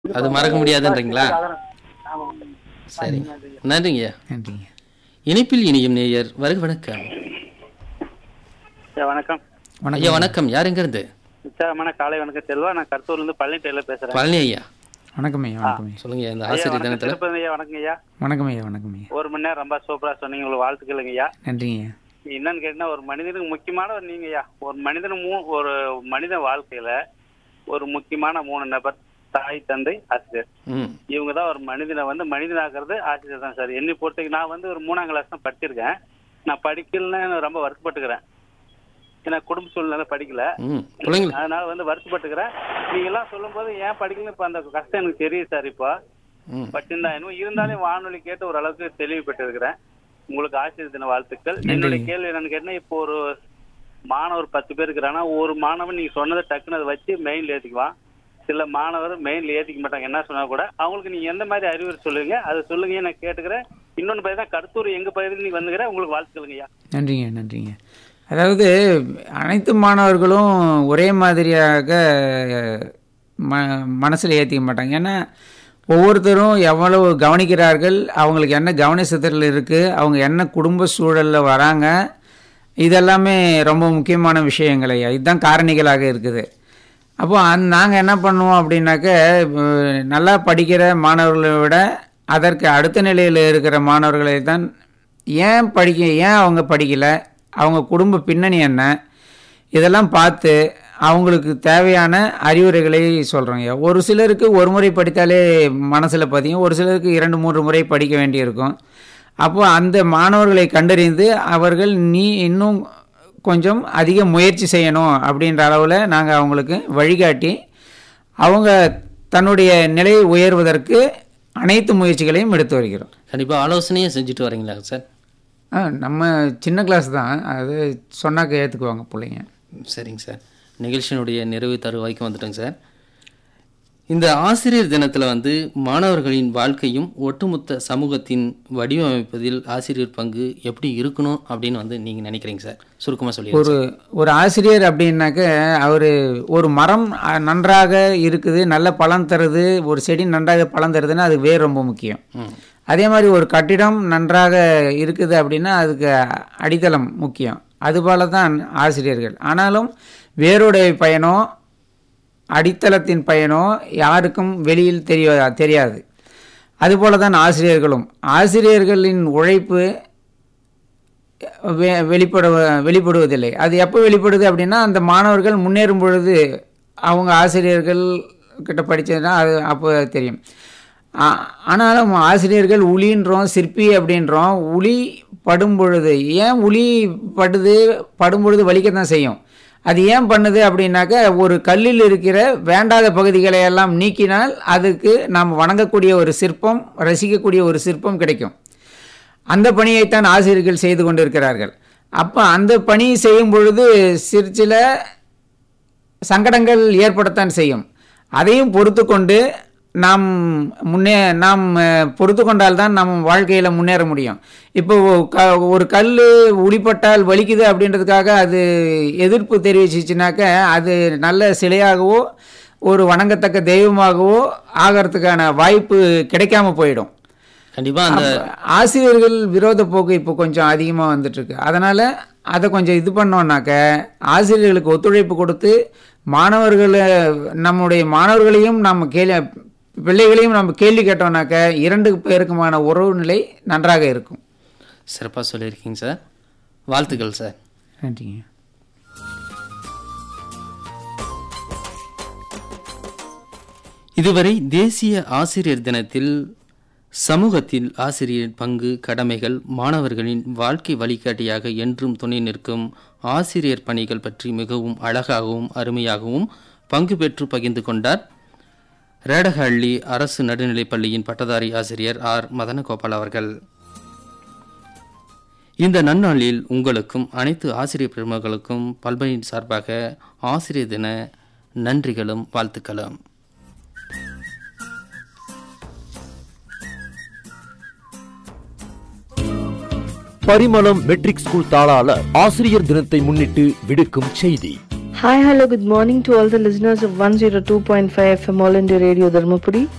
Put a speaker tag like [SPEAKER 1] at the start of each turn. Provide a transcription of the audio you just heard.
[SPEAKER 1] அது மறக்க முடியாதுன்றீங்களா
[SPEAKER 2] ஆமாம்
[SPEAKER 1] சரிங்க நன்றிங்க
[SPEAKER 3] நன்றிங்க
[SPEAKER 1] இணைப்பில் இனியும் நேயர் வருக வணக்கம்
[SPEAKER 2] சார் வணக்கம்
[SPEAKER 3] வணக்கம்
[SPEAKER 1] ஐயா வணக்கம் யார் எங்க இருந்து
[SPEAKER 2] உற்சாகமான காலை வணக்கம் செல்வா நான் கருத்தூர்லேருந்து பழனி டெய்லர் பேசுறேன்
[SPEAKER 1] பழனி ஐயா
[SPEAKER 3] வணக்கம் ஐயா வணக்கம் ஐயா
[SPEAKER 1] சொல்லுங்க இந்த
[SPEAKER 2] ஐயா
[SPEAKER 1] ஆசிரியர்
[SPEAKER 2] வணக்கம்
[SPEAKER 1] தினத்துல
[SPEAKER 2] திருப்பதி ஐயா வணக்கம் ஐயா
[SPEAKER 3] வணக்கம் ஐயா வணக்கம் ஐயா
[SPEAKER 2] ஒரு மணி நேரம் ரொம்ப சூப்பரா சொன்னீங்க உங்களுக்கு வாழ்த்துக்களுங்க ஐயா
[SPEAKER 3] நன்றிங்க ஐயா
[SPEAKER 2] என்னன்னு கேட்டீங்கன்னா ஒரு மனிதனுக்கு முக்கியமான ஒரு நீங்க ஐயா ஒரு மனிதன் மூ ஒரு மனித வாழ்க்கையில ஒரு முக்கியமான மூணு நபர் தாய் தந்தை ஆசிரியர்
[SPEAKER 1] ம்
[SPEAKER 2] இவங்க தான் ஒரு மனிதனை வந்து மனிதனாக்குறது ஆசிரியர் தான் சார் என்னை பொறுத்தவரைக்கும் நான் வந்து ஒரு மூணாம் கிளாஸ் தான் படிச்சிருக்கேன் நான் படிக்கலன்னு ரொம்ப வருத்தப்பட்டுக்கிறேன் ஏன்னா குடும்ப சூழ்நிலை படிக்கல
[SPEAKER 1] ம் பிள்ளைங்கள
[SPEAKER 2] அதனால வந்து வருத்தப்பட்டுக்கிறேன் நீங்க எல்லாம் சொல்லும்போது ஏன் படிக்கல இப்ப அந்த கஷ்டம் எனக்கு தெரியுது சார் இப்போ
[SPEAKER 1] ம்
[SPEAKER 2] பட்டிருந்தா இன்னும் இருந்தாலும் வானொலி கேட்டு ஓரளவுக்கு தெளிவு பெற்றிருக்கிறேன் உங்களுக்கு ஆசிரியர் தின வாழ்த்துக்கள் என்னுடைய கேள்வி என்னன்னு கேட்டீங்கன்னா இப்போ ஒரு மாணவர் பத்து பேர் இருக்கிறாங்கன்னா ஒரு மாணவன் நீங்க சொன்னதை டக்குன்னு அதை வச்சு மெயின்ல ஏத்திக்குவான் சில மாணவர் மெயின்ல ஏத்திக்க மாட்டாங்க என்ன சொன்னா கூட அவங்களுக்கு நீங்க எந்த மாதிரி அறிவுரை சொல்லுங்க அதை சொல்லுங்க நான் கேட்டுக்கிறேன் இன்னொன்னு பயிர் தான் கருத்தூர் எங்க பயிருக்கு நீங்க வந்துக்கிற உங்களுக்கு வாழ்த்துக்களுங்கய்யா
[SPEAKER 3] நன்றிங்க நன்றிங்க அதாவது அனைத்து மாணவர்களும் ஒரே மாதிரியாக ம மனசில் ஏற்றிக்க மாட்டாங்க ஏன்னா ஒவ்வொருத்தரும் எவ்வளவு கவனிக்கிறார்கள் அவங்களுக்கு என்ன கவன சிதறல் இருக்குது அவங்க என்ன குடும்ப சூழலில் வராங்க இதெல்லாமே ரொம்ப முக்கியமான விஷயங்கள் ஐயா இதுதான் காரணிகளாக இருக்குது அப்போ அந் நாங்கள் என்ன பண்ணுவோம் அப்படின்னாக்க இப்போ நல்லா படிக்கிற மாணவர்களை விட அதற்கு அடுத்த நிலையில் இருக்கிற மாணவர்களை தான் ஏன் படிக்க ஏன் அவங்க படிக்கலை அவங்க குடும்ப பின்னணி என்ன இதெல்லாம் பார்த்து அவங்களுக்கு தேவையான அறிவுரைகளை சொல்கிறோங்க ஒரு சிலருக்கு ஒரு முறை படித்தாலே மனசில் பதியும் ஒரு சிலருக்கு இரண்டு மூன்று முறை படிக்க வேண்டியிருக்கும் அப்போ அந்த மாணவர்களை கண்டறிந்து அவர்கள் நீ இன்னும் கொஞ்சம் அதிக முயற்சி செய்யணும் அப்படின்ற அளவில் நாங்கள் அவங்களுக்கு வழிகாட்டி அவங்க தன்னுடைய நிலையை உயர்வதற்கு அனைத்து முயற்சிகளையும் எடுத்து வருகிறோம்
[SPEAKER 1] கண்டிப்பா ஆலோசனையும் செஞ்சுட்டு வரீங்களா சார்
[SPEAKER 3] ஆ நம்ம சின்ன கிளாஸ் தான் அது சொன்னாக்க ஏற்றுக்குவாங்க பிள்ளைங்க
[SPEAKER 1] சரிங்க சார் நிகழ்ச்சியினுடைய நிறைவு தருவாய்க்கு வந்துட்டோங்க சார் இந்த ஆசிரியர் தினத்துல வந்து மாணவர்களின் வாழ்க்கையும் ஒட்டுமொத்த சமூகத்தின் வடிவமைப்பதில் ஆசிரியர் பங்கு எப்படி இருக்கணும் அப்படின்னு வந்து நீங்க நினைக்கிறீங்க சார் சுருக்கமா சொல்லி
[SPEAKER 3] ஒரு ஒரு ஆசிரியர் அப்படின்னாக்க அவர் ஒரு மரம் அ, நன்றாக இருக்குது நல்ல பலன் தருது ஒரு செடி நன்றாக பலன் தருதுன்னா அது வேர் ரொம்ப முக்கியம்
[SPEAKER 1] ம்
[SPEAKER 3] அதே மாதிரி ஒரு கட்டிடம் நன்றாக இருக்குது அப்படின்னா அதுக்கு அடித்தளம் முக்கியம் அதுபோல தான் ஆசிரியர்கள் ஆனாலும் வேருடைய பயனோ அடித்தளத்தின் பயனோ யாருக்கும் வெளியில் தெரிய தெரியாது அதுபோல தான் ஆசிரியர்களும் ஆசிரியர்களின் உழைப்பு வெ- வெளிப்பட வெளிப்படுவதில்லை அது எப்போ வெளிப்படுது அப்படின்னா அந்த மாணவர்கள் முன்னேறும் பொழுது அவங்க ஆசிரியர்கள் கிட்ட படித்ததுன்னா அது அப்போ தெரியும் ஆ- ஆனாலும் ஆசிரியர்கள் உளின்றோம் சிற்பி அப்படின்றோம் உளி படும் பொழுது ஏன் உளி படுது படும் பொழுது வலிக்க தான் செய்யும் அது ஏன் பண்ணுது அப்படின்னாக்க ஒரு கல்லில் இருக்கிற வேண்டாத பகுதிகளை எல்லாம் நீக்கினால் அதுக்கு நாம் வணங்கக்கூடிய ஒரு சிற்பம் ரசிக்கக்கூடிய ஒரு சிற்பம் கிடைக்கும் அந்த பணியைத்தான் ஆசிரியர்கள் செய்து கொண்டிருக்கிறார்கள் அப்போ அந்த பணி செய்யும் பொழுது சிறு சில சங்கடங்கள் ஏற்படத்தான் செய்யும் அதையும் பொறுத்து கொண்டு நாம் முன்னே நாம் அஹ், பொறுத்து கொண்டால்தான் நம் வாழ்க்கையில் முன்னேற முடியும் இப்போ க ஒரு கல் உளிப்பட்டால் வலிக்குது அப்படின்றதுக்காக அது எதிர்ப்பு தெரிவிச்சிச்சுனாக்க அது நல்ல சிலையாகவோ ஒரு வணங்கத்தக்க தெய்வமாகவோ ஆகிறதுக்கான வாய்ப்பு கிடைக்காம போயிடும்
[SPEAKER 1] கண்டிப்பா அந்த
[SPEAKER 3] ஆசிரியர்கள் விரோத போக்கு இப்போ கொஞ்சம் அதிகமாக வந்துட்டுருக்கு அதனால் அதை கொஞ்சம் இது பண்ணோன்னாக்க ஆசிரியர்களுக்கு ஒத்துழைப்பு கொடுத்து மாணவர்களை நம்முடைய மாணவர்களையும் நம்ம கேள்வி பிள்ளைகளையும் நம்ம கேள்வி கேட்டோம்னாக்க இரண்டு பேருக்குமான உறவு நிலை நன்றாக இருக்கும்
[SPEAKER 1] சிறப்பா சொல்லியிருக்கீங்க சார் வாழ்த்துக்கள் சார்
[SPEAKER 3] நன்றிங்க
[SPEAKER 1] இதுவரை தேசிய ஆசிரியர் தினத்தில் சமூகத்தில் ஆசிரியர் பங்கு கடமைகள் மாணவர்களின் வாழ்க்கை வழிகாட்டியாக என்றும் துணை நிற்கும் ஆசிரியர் பணிகள் பற்றி மிகவும் அழகாகவும் அருமையாகவும் பங்கு பெற்று பகிர்ந்து கொண்டார் ரேடஹள்ளி அரசு நடுநிலைப் பள்ளியின் பட்டதாரி ஆசிரியர் ஆர் மதனகோபால் அவர்கள் இந்த நன்னாளில் உங்களுக்கும் அனைத்து ஆசிரியர் பெருமக்களுக்கும் பல்பனின் சார்பாக ஆசிரியர் தின நன்றிகளும் வாழ்த்துக்களும்
[SPEAKER 4] பரிமளம் மெட்ரிக் ஸ்கூல் தாளாளர் ஆசிரியர் தினத்தை முன்னிட்டு விடுக்கும் செய்தி
[SPEAKER 5] Hi, hello, good morning to all the listeners of 102.5 FM All India Radio Dharmapuri.